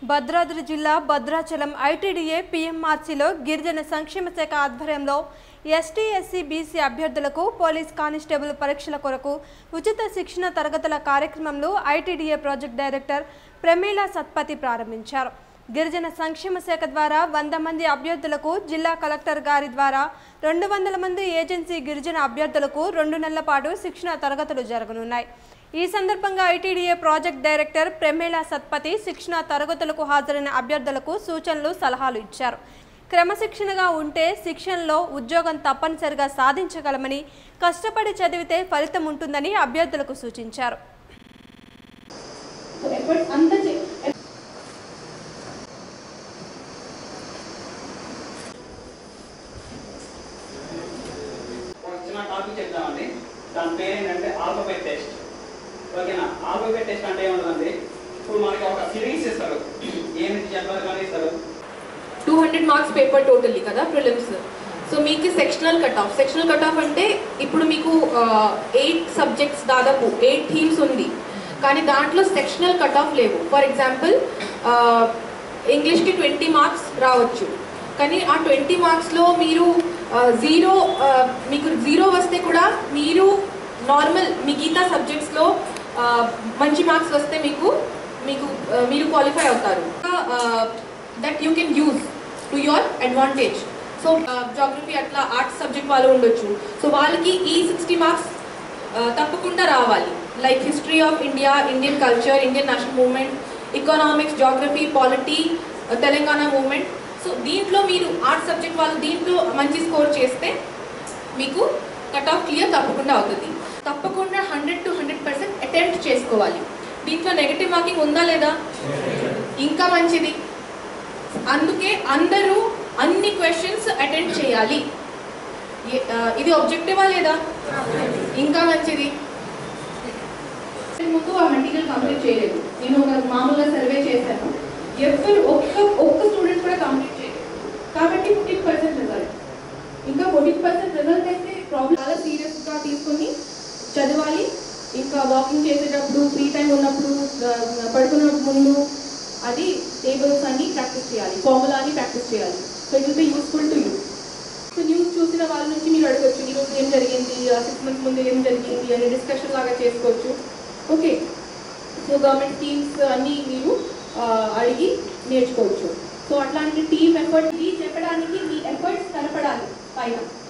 భద్రాద్రి జిల్లా భద్రాచలం ఐటీడీఏ పీఎంఆర్సీలో గిరిజన సంక్షేమ శాఖ ఆధ్వర్యంలో ఎస్టీ ఎస్సీ బీసీ అభ్యర్థులకు పోలీస్ కానిస్టేబుల్ పరీక్షల కొరకు ఉచిత శిక్షణ తరగతుల కార్యక్రమంలో ITDA project director Pramila Satpathy ప్రారంభించారు గిరిజన సంక్షేమ శాఖ ద్వారా వంద మంది అభ్యర్థులకు జిల్లా కలెక్టర్ గారి ద్వారా రెండు వందల మంది ఏజెన్సీ గిరిజన అభ్యర్థులకు రెండు నెలల పాటు శిక్షణ తరగతులు జరగనున్నాయి ఈ సందర్భంగా ITDA project director Pramela Satpathy శిక్షణ తరగతులకు హాజరైన అభ్యర్థులకు సూచనలు సలహాలు ఇచ్చారు క్రమశిక్షణగా ఉంటే శిక్షణలో ఉద్యోగం తప్పనిసరిగా సాధించగలమని కష్టపడి చదివితే ఫలితం ఉంటుందని అభ్యర్థులకు సూచించారు సో ఎఫర్ట్స్ అంతా చే- ఒక చిన్న టాపిక్ చెప్తామండి దాని పేరు ఏంటంటే ఆల్ఫాబెట్ టెస్ట్ ఓకేనా ఆల్ఫాబెట్ టెస్ట్ అంటే ఏముంటుందండి ఇప్పుడు మనకి ఒక సిరీస్ ఇస్తారు ఏమిటి చెప్పాలి కానీ ఇస్తారు two hundred marks paper totally కదా ప్రిలిమ్స్ సో మీకు sectional cut off sectional cut off అంటే ఇప్పుడు మీకు ఎయిట్ సబ్జెక్ట్స్ దాదాపు ఎయిట్ థీమ్స్ ఉంది కానీ దాంట్లో సెక్షనల్ కట్ ఆఫ్ లేవు ఫర్ ఎగ్జాంపుల్ ఇంగ్లీష్కి ట్వంటీ మార్క్స్ రావచ్చు కానీ ఆ ట్వంటీ మార్క్స్లో మీరు జీరో మీకు జీరో వస్తే కూడా మీరు నార్మల్ మిగతా సబ్జెక్ట్స్లో మంచి మార్క్స్ వస్తే మీకు మీకు ఆ, మీరు క్వాలిఫై అవుతారు that you can use to your advantage so geography అట్లా ఆర్ట్స్ సబ్జెక్ట్ వాళ్ళు ఉండొచ్చు సో వాళ్ళకి ఈ సిక్స్టీ మార్క్స్ తప్పకుండా రావాలి like history of India Indian culture Indian national movement economics geography polity Telangana movement so దీంట్లో మీరు ఆర్ట్స్ సబ్జెక్ట్ వాళ్ళు దీంట్లో మంచి స్కోర్ చేస్తే మీకు కట్ ఆఫ్ క్లియర్ తప్పకుండా అవుతుంది తప్పకుండా hundred to hundred percent attempt చేసుకోవాలి దీంట్లో నెగటివ్ మార్కింగ్ ఉందా లేదా ఇంకా మంచిది అందుకే అందరూ అన్ని క్వశ్చన్స్ అటెండ్ చేయాలి ఏ- ఆ, ఇది ఒబ్జెక్టివా లేదా ఇంకా మంచిది ముందు ఆ మెటీరియల్ కంప్లీట్ చేయలేదు నేను ఒక మామూలుగా సర్వే చేశాను ఎవరు ఒక్క ఒక్క స్టూడెంట్ కూడా కంప్లీట్ చేయలేదు కాబట్టి ఫిఫ్టీన్ పర్సెంట్ రిజల్ట్ ఇంకా ఫోర్టీన్ పర్సెంట్ రిజల్ట్ అయితే ప్రాబ్లం చాలా సీరియస్గా తీసుకొని చదవాలి ఇంకా వాకింగ్ చేసేటప్పుడు ఫ్రీ టైం ఉన్నప్పుడు ఆ, పడుకున్న ముందు అది టేబుల్స్ అన్ని ప్రాక్టీస్ చేయాలి ఫార్ములాని ప్రాక్టీస్ చేయాలి so it will be useful to you so news చూసిన వాళ్ళ నుంచి మీరు అడగచ్చు ఈరోజు ఏం జరిగింది సిక్స్ మంత్స్ ముందు ఏం జరిగింది అనే డిస్కషన్ లాగా చేసుకోవచ్చు ఓకే సో గవర్నమెంట్ స్కీమ్స్ అన్నీ మీరు ఆ, అడిగి నేర్చుకోవచ్చు సో అట్లాంటి టీమ్ ఎఫర్ట్ చెప్పడానికి మీ ఎఫర్ట్స్ కనపడాలి పైన